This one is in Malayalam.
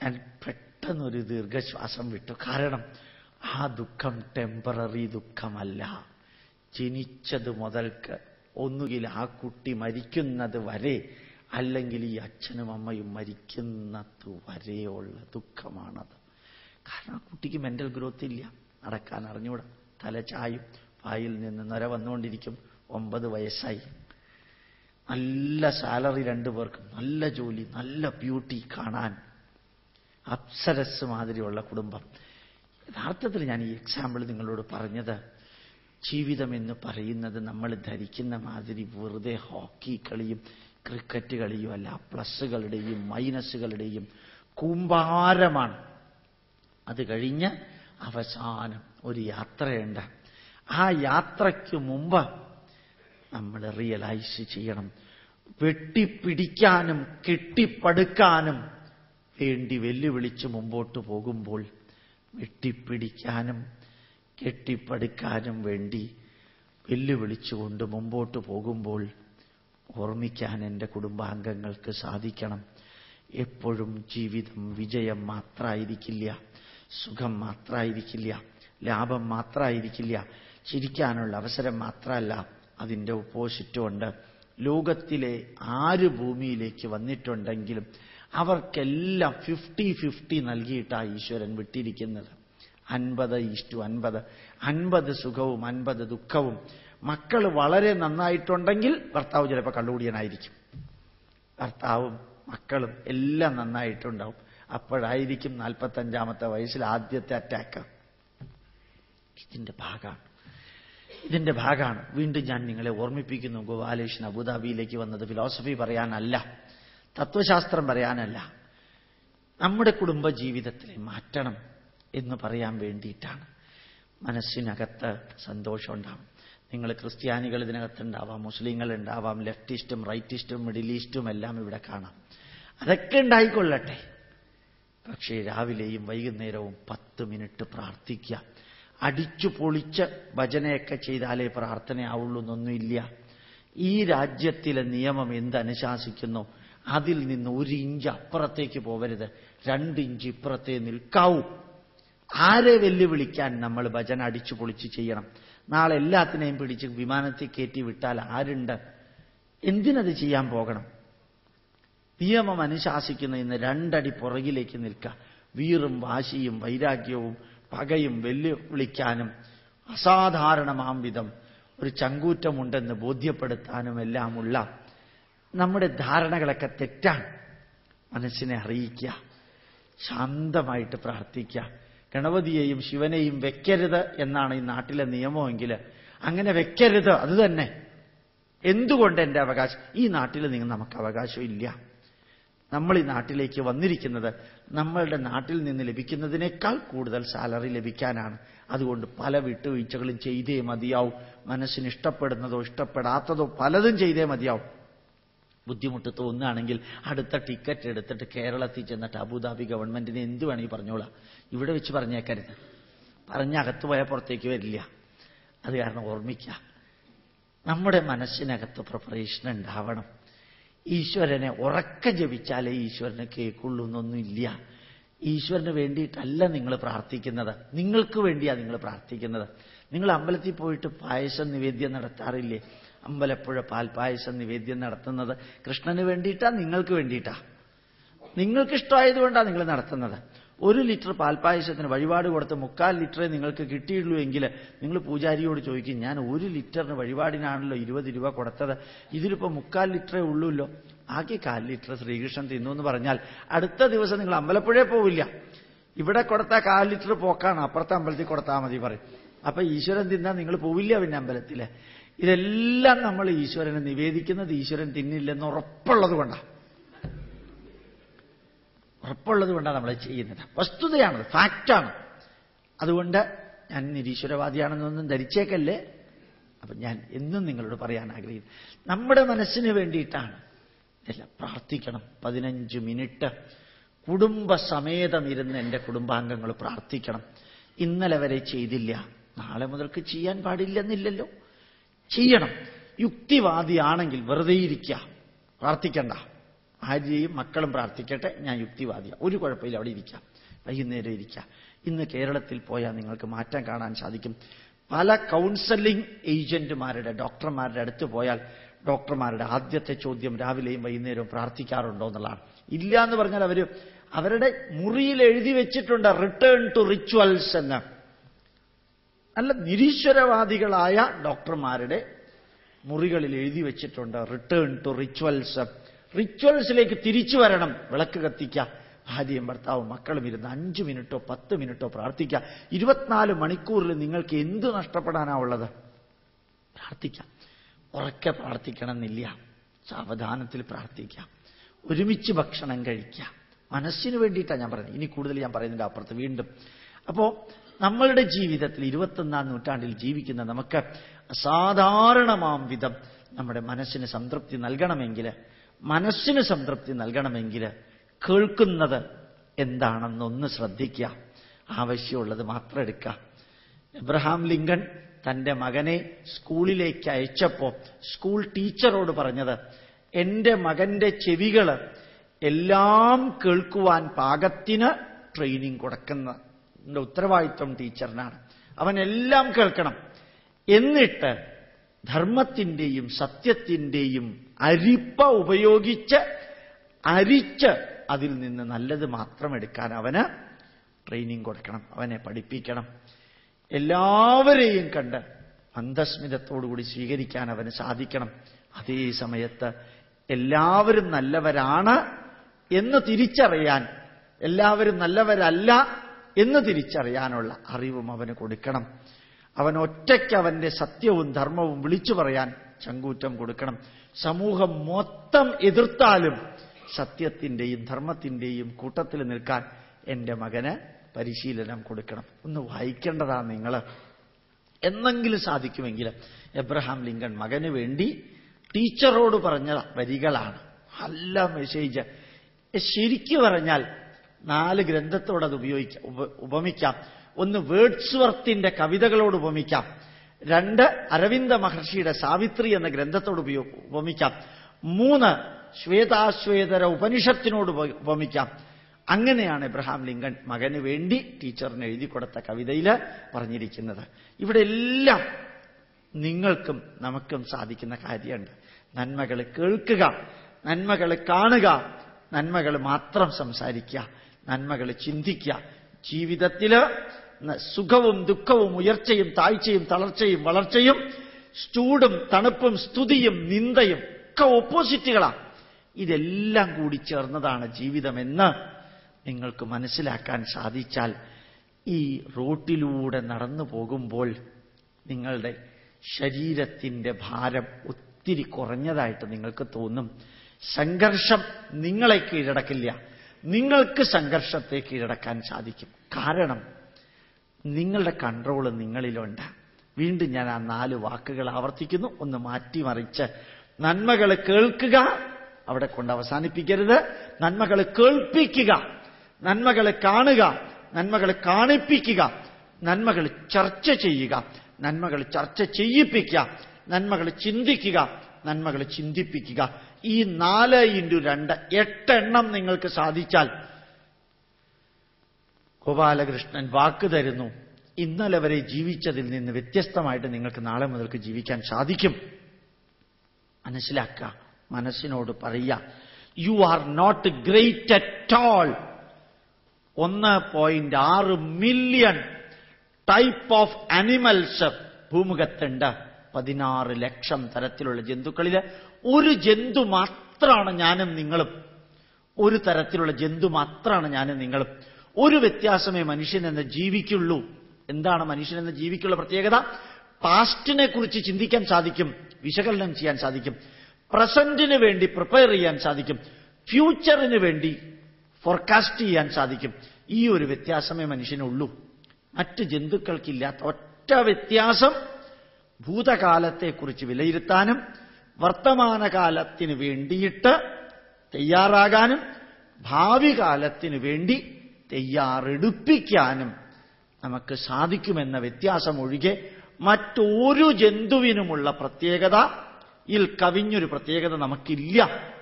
ഞാൻ പെട്ടെന്നൊരു ദീർഘശ്വാസം വിട്ടു കാരണം ആ ദുഃഖം ടെമ്പററി ദുഃഖമല്ല ജനിച്ചത് മുതൽക്ക് ഒന്നുകിൽ ആ കുട്ടി മരിക്കുന്നത് വരെ അല്ലെങ്കിൽ ഈ അച്ഛനും അമ്മയും മരിക്കുന്നത് വരെയുള്ള ദുഃഖമാണത് കാരണം ആ കുട്ടിക്ക് മെന്റൽ ഗ്രോത്ത് ഇല്ല നടക്കാൻ അറിഞ്ഞൂടാ തല ചായും വായിൽ നിന്ന് നര വന്നുകൊണ്ടിരിക്കും ഒമ്പത് വയസ്സായി നല്ല സാലറി രണ്ടു പേർക്കും നല്ല ജോലി നല്ല ബ്യൂട്ടി കാണാൻ അപ്സരസ് മാതിരിയുള്ള കുടുംബം യഥാർത്ഥത്തിൽ ഞാൻ ഈ എക്സാമ്പിൾ നിങ്ങളോട് പറഞ്ഞത് ജീവിതം എന്ന് പറയുന്നത് നമ്മൾ ധരിക്കുന്ന മാതിരി വെറുതെ ഹോക്കി കളിയും ക്രിക്കറ്റ് കളിയും അല്ല പ്ലസ്സുകളുടെയും മൈനസുകളുടെയും കൂമ്പാരമാണ് അത് കഴിഞ്ഞ് അവസാനം ഒരു യാത്രയുണ്ട് ആ യാത്രയ്ക്ക് മുമ്പ് നമ്മൾ റിയലൈസ് ചെയ്യണം വെട്ടിപ്പിടിക്കാനും കെട്ടിപ്പടുക്കാനും വേണ്ടി വെല്ലുവിളിച്ച് മുമ്പോട്ട് പോകുമ്പോൾ വെട്ടിപ്പിടിക്കാനും കെട്ടിപ്പടുക്കാനും വേണ്ടി വെല്ലുവിളിച്ചുകൊണ്ട് മുമ്പോട്ട് പോകുമ്പോൾ ഓർമ്മിക്കാൻ എൻ്റെ കുടുംബാംഗങ്ങൾക്ക് സാധിക്കണം എപ്പോഴും ജീവിതം വിജയം മാത്രമായിരിക്കില്ല സുഖം മാത്രമായിരിക്കില്ല ലാഭം മാത്രമായിരിക്കില്ല ചിരിക്കാനുള്ള അവസരം മാത്രമല്ല അതിൻ്റെ ഓപ്പോസിറ്റും ഉണ്ട് ലോകത്തിലെ ആര് ഭൂമിയിലേക്ക് വന്നിട്ടുണ്ടെങ്കിലും അവർക്കെല്ലാം ഫിഫ്റ്റി ഫിഫ്റ്റി നൽകിയിട്ടാണ് ഈശ്വരൻ വിട്ടിരിക്കുന്നത് അൻപത് ഈസ്റ്റു അൻപത് അൻപത് സുഖവും അൻപത് ദുഃഖവും മക്കൾ വളരെ നന്നായിട്ടുണ്ടെങ്കിൽ ഭർത്താവ് ചിലപ്പോൾ കള്ളുകൂടിയനായിരിക്കും ഭർത്താവും മക്കളും എല്ലാം നന്നായിട്ടുണ്ടാവും അപ്പോഴായിരിക്കും നാൽപ്പത്തഞ്ചാമത്തെ വയസ്സിൽ ആദ്യത്തെ അറ്റാക്ക് ഇതിന്റെ ഭാഗമാണ് ഇതിന്റെ ഭാഗമാണ് വീണ്ടും ഞാൻ നിങ്ങളെ ഓർമ്മിപ്പിക്കുന്നു ഗോപാലകൃഷ്ണൻ അബുദാബിയിലേക്ക് വന്നത് ഫിലോസഫി പറയാനല്ല തത്വശാസ്ത്രം പറയാനല്ല നമ്മുടെ കുടുംബ ജീവിതത്തിലെ മാറ്റണം എന്ന് പറയാൻ വേണ്ടിയിട്ടാണ് മനസ്സിനകത്ത് സന്തോഷം ഉണ്ടാവും നിങ്ങൾ ക്രിസ്ത്യാനികൾ ഇതിനകത്തുണ്ടാവാം മുസ്ലിങ്ങൾ ഉണ്ടാവാം ലെഫ്റ്റിസ്റ്റും റൈറ്റിസ്റ്റും മിഡിൽ ഈസ്റ്റും എല്ലാം ഇവിടെ കാണാം അതൊക്കെ ഉണ്ടായിക്കൊള്ളട്ടെ പക്ഷേ രാവിലെയും വൈകുന്നേരവും പത്ത് മിനിറ്റ് പ്രാർത്ഥിക്കുക അടിച്ചു പൊളിച്ച് ഭജനയൊക്കെ ചെയ്താലേ പ്രാർത്ഥനയാവുള്ളൂ എന്നൊന്നുമില്ല ഈ രാജ്യത്തിലെ നിയമം എന്തനുശാസിക്കുന്നു അതിൽ നിന്ന് ഒരു ഇഞ്ച് അപ്പുറത്തേക്ക് പോവരുത് രണ്ട് ഇഞ്ച് ഇപ്പുറത്തേ നിൽക്കാവൂ ആരെ വെല്ലുവിളിക്കാൻ നമ്മൾ ഭജന അടിച്ചു പൊളിച്ച് ചെയ്യണം നാളെ എല്ലാത്തിനെയും പിടിച്ച് വിമാനത്തിൽ കയറ്റി വിട്ടാൽ ആരുണ്ട് എന്തിനത് ചെയ്യാൻ പോകണം നിയമം അനുശാസിക്കുന്ന ഇന്ന് രണ്ടടി പുറകിലേക്ക് നിൽക്കുക വീറും വാശിയും വൈരാഗ്യവും പകയും വെല്ലുവിളിക്കാനും അസാധാരണമാം വിധം ഒരു ചങ്കൂറ്റമുണ്ടെന്ന് ബോധ്യപ്പെടുത്താനും എല്ലാമുള്ള നമ്മുടെ ധാരണകളൊക്കെ തെറ്റാണ് മനസ്സിനെ അറിയിക്കുക ശാന്തമായിട്ട് പ്രാർത്ഥിക്കുക ഗണപതിയെയും ശിവനെയും വെക്കരുത് എന്നാണ് ഈ നാട്ടിലെ നിയമമെങ്കിൽ അങ്ങനെ വെക്കരുത് അത് തന്നെ എന്തുകൊണ്ട് എൻ്റെ അവകാശം ഈ നാട്ടിൽ നിങ്ങൾ നമുക്ക് അവകാശം ഇല്ല നമ്മൾ ഈ നാട്ടിലേക്ക് വന്നിരിക്കുന്നത് നമ്മളുടെ നാട്ടിൽ നിന്ന് ലഭിക്കുന്നതിനേക്കാൾ കൂടുതൽ സാലറി ലഭിക്കാനാണ് അതുകൊണ്ട് പല വിട്ടുവീഴ്ചകളും ചെയ്തേ മതിയാവും മനസ്സിന് ഇഷ്ടപ്പെടുന്നതോ ഇഷ്ടപ്പെടാത്തതോ പലതും ചെയ്തേ മതിയാവും ബുദ്ധിമുട്ട് തോന്നുകയാണെങ്കിൽ അടുത്ത ടിക്കറ്റ് എടുത്തിട്ട് കേരളത്തിൽ ചെന്നിട്ട് അബുദാബി ഗവൺമെന്റിനെ എന്ത് വേണമെങ്കിൽ പറഞ്ഞോളാം ഇവിടെ വെച്ച് പറഞ്ഞേക്കരുത് പറഞ്ഞ അകത്ത് പോയാൽ പുറത്തേക്ക് വരില്ല അത് കാരണം ഓർമ്മിക്കുക നമ്മുടെ മനസ്സിനകത്ത് പ്രിപ്പറേഷൻ ഉണ്ടാവണം ഈശ്വരനെ ഉറക്കം ജപിച്ചാലേ ഈശ്വരനെ കേൾക്കുള്ളൂ എന്നൊന്നുമില്ല ഈശ്വരന് വേണ്ടിയിട്ടല്ല നിങ്ങൾ പ്രാർത്ഥിക്കുന്നത് നിങ്ങൾക്ക് വേണ്ടിയാണ് നിങ്ങൾ പ്രാർത്ഥിക്കുന്നത് നിങ്ങൾ അമ്പലത്തിൽ പോയിട്ട് പായസം നിവേദ്യം നടത്താറില്ലേ അമ്പലപ്പുഴ പാൽപായസം നിവേദ്യം നടത്തുന്നത് കൃഷ്ണന് വേണ്ടിയിട്ടാ നിങ്ങൾക്ക് വേണ്ടിയിട്ടാ നിങ്ങൾക്ക് ഇഷ്ടമായതുകൊണ്ടാണ് നിങ്ങൾ നടത്തുന്നത് ഒരു ലിറ്റർ പാൽപായസത്തിന് വഴിപാട് കൊടുത്ത് മുക്കാൽ ലിറ്ററേ നിങ്ങൾക്ക് കിട്ടിയുള്ളൂ എങ്കിൽ നിങ്ങൾ പൂജാരിയോട് ചോദിക്കും ഞാൻ ഒരു ലിറ്ററിന് വഴിപാടിനാണല്ലോ ഇരുപത് രൂപ കൊടുത്തത് ഇതിലിപ്പോൾ മുക്കാൽ ലിറ്ററേ ഉള്ളൂല്ലോ ആകെ കാൽ ലിറ്റർ ശ്രീകൃഷ്ണൻ തിന്നു എന്ന് പറഞ്ഞാൽ അടുത്ത ദിവസം നിങ്ങൾ അമ്പലപ്പുഴയെ പോവില്ല ഇവിടെ കൊടുത്താൽ കാൽ ലിറ്റർ പോക്കാണ് അപ്പുറത്തെ അമ്പലത്തിൽ കൊടുത്താൽ മതി പറയും അപ്പൊ ഈശ്വരൻ തിന്നാൽ നിങ്ങൾ പോവില്ല പിന്നെ അമ്പലത്തില് ഇതെല്ലാം നമ്മൾ ഈശ്വരനെ നിവേദിക്കുന്നത് ഈശ്വരൻ തിന്നില്ലെന്ന് ഉറപ്പുള്ളത് കൊണ്ടാണ് ഉറപ്പുള്ളത് കൊണ്ടാണ് നമ്മൾ ചെയ്യുന്നത് വസ്തുതയാണത് ഫാക്റ്റാണ് അതുകൊണ്ട് ഞാൻ നിരീശ്വരവാദിയാണെന്നൊന്നും ധരിച്ചേക്കല്ലേ അപ്പൊ ഞാൻ എന്നും നിങ്ങളോട് പറയാൻ ആഗ്രഹിക്കുന്നു നമ്മുടെ മനസ്സിന് വേണ്ടിയിട്ടാണ് ഇതെല്ലാം പ്രാർത്ഥിക്കണം പതിനഞ്ച് മിനിറ്റ് കുടുംബസമേതം ഇരുന്ന് എൻ്റെ കുടുംബാംഗങ്ങൾ പ്രാർത്ഥിക്കണം ഇന്നലെ വരെ ചെയ്തില്ല നാളെ മുതൽക്ക് ചെയ്യാൻ പാടില്ലെന്നില്ലല്ലോ ചെയ്യണം യുക്തിവാദിയാണെങ്കിൽ വെറുതെ ഇരിക്കുക പ്രാർത്ഥിക്കണ്ട ഭാര്യയും മക്കളും പ്രാർത്ഥിക്കട്ടെ ഞാൻ യുക്തിവാദിയാണ് ഒരു കുഴപ്പമില്ല അവിടെ ഇരിക്കാം വൈകുന്നേരം ഇരിക്കാം ഇന്ന് കേരളത്തിൽ പോയാൽ നിങ്ങൾക്ക് മാറ്റം കാണാൻ സാധിക്കും പല കൗൺസലിംഗ് ഏജന്റുമാരുടെ ഡോക്ടർമാരുടെ അടുത്ത് പോയാൽ ഡോക്ടർമാരുടെ ആദ്യത്തെ ചോദ്യം രാവിലെയും വൈകുന്നേരവും പ്രാർത്ഥിക്കാറുണ്ടോ എന്നുള്ളതാണ് ഇല്ല എന്ന് പറഞ്ഞാൽ അവർ അവരുടെ മുറിയിൽ എഴുതി വെച്ചിട്ടുണ്ട് റിട്ടേൺ ടു റിച്വൽസ് എന്ന് നല്ല നിരീശ്വരവാദികളായ ഡോക്ടർമാരുടെ മുറികളിൽ എഴുതി വെച്ചിട്ടുണ്ട് റിട്ടേൺ ടു റിച്വൽസ് റിച്വൽസിലേക്ക് തിരിച്ചു വരണം വിളക്ക് കത്തിക്കുക ഭാര്യയും ഭർത്താവും മക്കളും ഇരുന്ന് അഞ്ചു മിനിറ്റോ പത്ത് മിനിറ്റോ പ്രാർത്ഥിക്കുക ഇരുപത്തിനാല് മണിക്കൂറിൽ നിങ്ങൾക്ക് എന്ത് നഷ്ടപ്പെടാനാ ഉള്ളത് പ്രാർത്ഥിക്കാം ഉറക്കെ പ്രാർത്ഥിക്കണമെന്നില്ല സാവധാനത്തിൽ പ്രാർത്ഥിക്കാം ഒരുമിച്ച് ഭക്ഷണം കഴിക്കാം മനസ്സിന് വേണ്ടിയിട്ടാണ് ഞാൻ പറയുന്നത് ഇനി കൂടുതൽ ഞാൻ പറയുന്നതിന്റെ അപ്പുറത്ത് വീണ്ടും അപ്പോ നമ്മളുടെ ജീവിതത്തിൽ ഇരുപത്തൊന്നാം നൂറ്റാണ്ടിൽ ജീവിക്കുന്ന നമുക്ക് അസാധാരണമാം വിധം നമ്മുടെ മനസ്സിന് സംതൃപ്തി നൽകണമെങ്കിൽ മനസ്സിന് സംതൃപ്തി നൽകണമെങ്കിൽ കേൾക്കുന്നത് എന്താണെന്നൊന്ന് ശ്രദ്ധിക്കുക ആവശ്യമുള്ളത് മാത്രം എടുക്കുക എബ്രഹാം ലിങ്കൺ തന്റെ മകനെ സ്കൂളിലേക്ക് അയച്ചപ്പോ സ്കൂൾ ടീച്ചറോട് പറഞ്ഞത് എന്റെ മകന്റെ ചെവികള് എല്ലാം കേൾക്കുവാൻ പാകത്തിന് ട്രെയിനിങ് കൊടുക്കുന്ന ഉത്തരവാദിത്വം ടീച്ചറിനാണ് അവൻ എല്ലാം കേൾക്കണം എന്നിട്ട് ധർമ്മത്തിന്റെയും സത്യത്തിന്റെയും അരിപ്പ ഉപയോഗിച്ച് അരിച്ച് അതിൽ നിന്ന് നല്ലത് മാത്രം എടുക്കാൻ അവന് ട്രെയിനിങ് കൊടുക്കണം അവനെ പഠിപ്പിക്കണം എല്ലാവരെയും കണ്ട് മന്ദസ്മിതത്തോടുകൂടി സ്വീകരിക്കാൻ അവന് സാധിക്കണം അതേ സമയത്ത് എല്ലാവരും നല്ലവരാണ് എന്ന് തിരിച്ചറിയാൻ എല്ലാവരും നല്ലവരല്ല എന്ന് തിരിച്ചറിയാനുള്ള അറിവും അവന് കൊടുക്കണം അവൻ ഒറ്റയ്ക്ക് അവന്റെ സത്യവും ധർമ്മവും വിളിച്ചു പറയാൻ ചങ്കൂറ്റം കൊടുക്കണം സമൂഹം മൊത്തം എതിർത്താലും സത്യത്തിന്റെയും ധർമ്മത്തിന്റെയും കൂട്ടത്തിൽ നിൽക്കാൻ എന്റെ മകന് പരിശീലനം കൊടുക്കണം ഒന്ന് വായിക്കേണ്ടതാ നിങ്ങൾ എന്നെങ്കിലും സാധിക്കുമെങ്കിൽ എബ്രഹാം ലിങ്കൺ മകന് വേണ്ടി ടീച്ചറോട് പറഞ്ഞ വരികളാണ് നല്ല മെസ്സേജ് ശരിക്കു പറഞ്ഞാൽ നാല് ഗ്രന്ഥത്തോട് അത് ഉപയോഗിക്കാം ഉപ- ഉപമിക്കാം ഒന്ന് വേഡ്സ്വർത്തിന്റെ കവിതകളോട് ഉപമിക്കാം രണ്ട് അരവിന്ദ മഹർഷിയുടെ സാവിത്രി എന്ന ഗ്രന്ഥത്തോട് ഉപയോ- ഉപമിക്കാം മൂന്ന് ശ്വേതാശ്വേതര ഉപനിഷത്തിനോട് ഉപ- ഉപമിക്കാം അങ്ങനെയാണ് എബ്രഹാം ലിങ്കൺ മകന് വേണ്ടി ടീച്ചറിന് എഴുതി കൊടുത്ത കവിതയിൽ പറഞ്ഞിരിക്കുന്നത് ഇവിടെ എല്ലാം നിങ്ങൾക്കും നമുക്കും സാധിക്കുന്ന കാര്യമുണ്ട് നന്മകൾ കേൾക്കുക നന്മകൾ കാണുക നന്മകൾ മാത്രം സംസാരിക്കുക നന്മകൾ ചിന്തിക്കുക ജീവിതത്തില് ന- സുഖവും ദുഃഖവും ഉയർച്ചയും താഴ്ചയും തളർച്ചയും വളർച്ചയും ചൂടും തണുപ്പും സ്തുതിയും നിന്ദയും ഒക്കെ ഓപ്പോസിറ്റുകളാണ് ഇതെല്ലാം കൂടി ചേർന്നതാണ് ജീവിതമെന്ന് നിങ്ങൾക്ക് മനസ്സിലാക്കാൻ സാധിച്ചാൽ ഈ റോട്ടിലൂടെ നടന്നു പോകുമ്പോൾ നിങ്ങളുടെ ശരീരത്തിന്റെ ഭാരം ഒത്തിരി കുറഞ്ഞതായിട്ട് നിങ്ങൾക്ക് തോന്നും സംഘർഷം നിങ്ങളെ കീഴടക്കില്ല നിങ്ങൾക്ക് സംഘർഷത്തെ കീഴടക്കാൻ സാധിക്കും കാരണം നിങ്ങളുടെ കൺട്രോൾ നിങ്ങളിലുണ്ട് വീണ്ടും ഞാൻ ആ നാല് വാക്കുകൾ ആവർത്തിക്കുന്നു ഒന്ന് മാറ്റിമറിച്ച് നന്മകൾ കേൾക്കുക അവിടെ കൊണ്ട് അവസാനിപ്പിക്കരുത് നന്മകൾ കേൾപ്പിക്കുക നന്മകൾ കാണുക നന്മകൾ കാണിപ്പിക്കുക നന്മകൾ ചർച്ച ചെയ്യുക നന്മകൾ ചർച്ച ചെയ്യിപ്പിക്കുക നന്മകൾ ചിന്തിക്കുക നന്മകൾ ചിന്തിപ്പിക്കുക ഈ നാല് ഇൻറ്റു രണ്ട് എട്ടെണ്ണം നിങ്ങൾക്ക് സാധിച്ചാൽ ഗോപാലകൃഷ്ണൻ വാക്ക് തരുന്നു ഇന്നലെ വരെ ജീവിച്ചതിൽ നിന്ന് വ്യത്യസ്തമായിട്ട് നിങ്ങൾക്ക് നാളെ മുതൽക്ക് ജീവിക്കാൻ സാധിക്കും മനസ്സിലാക്കുക മനസ്സിനോട് പറയുക you are not great at all ഒന്ന് പോയിന്റ് ആറ് മില്യൺ ടൈപ്പ് ഓഫ് അനിമൽസ് ഭൂമുഖത്തുണ്ട് പതിനാറ് ലക്ഷം തരത്തിലുള്ള ജന്തുക്കളിൽ ഒരു ജന്തു മാത്രമാണ് ഞാനും നിങ്ങളും ഒരു തരത്തിലുള്ള ജന്തു മാത്രമാണ് ഞാനും നിങ്ങളും ഒരു വ്യത്യാസമേ മനുഷ്യനെന്ന് ജീവിക്കുള്ളൂ എന്താണ് മനുഷ്യനെന്ന് ജീവിക്കുള്ള പ്രത്യേകത പാസ്റ്റിനെ കുറിച്ച് ചിന്തിക്കാൻ സാധിക്കും വിശകലനം ചെയ്യാൻ സാധിക്കും പ്രസന്റിന് വേണ്ടി പ്രിപ്പയർ ചെയ്യാൻ സാധിക്കും ഫ്യൂച്ചറിന് വേണ്ടി ഫോർകാസ്റ്റ് ചെയ്യാൻ സാധിക്കും ഈ ഒരു വ്യത്യാസമേ മനുഷ്യനുള്ളൂ മറ്റ് ജന്തുക്കൾക്കില്ലാത്ത ഒറ്റ വ്യത്യാസം ഭൂതകാലത്തെക്കുറിച്ച് വിലയിരുത്താനും വർത്തമാനകാലത്തിന് വേണ്ടിയിട്ട് തയ്യാറാകാനും ഭാവി കാലത്തിന് വേണ്ടി തയ്യാറെടുപ്പിക്കാനും നമുക്ക് സാധിക്കുമെന്ന വ്യത്യാസം ഒഴികെ മറ്റൊരു ജന്തുവിനുമുള്ള പ്രത്യേകത ഇൽ കവിഞ്ഞൊരു പ്രത്യേകത നമുക്കില്ല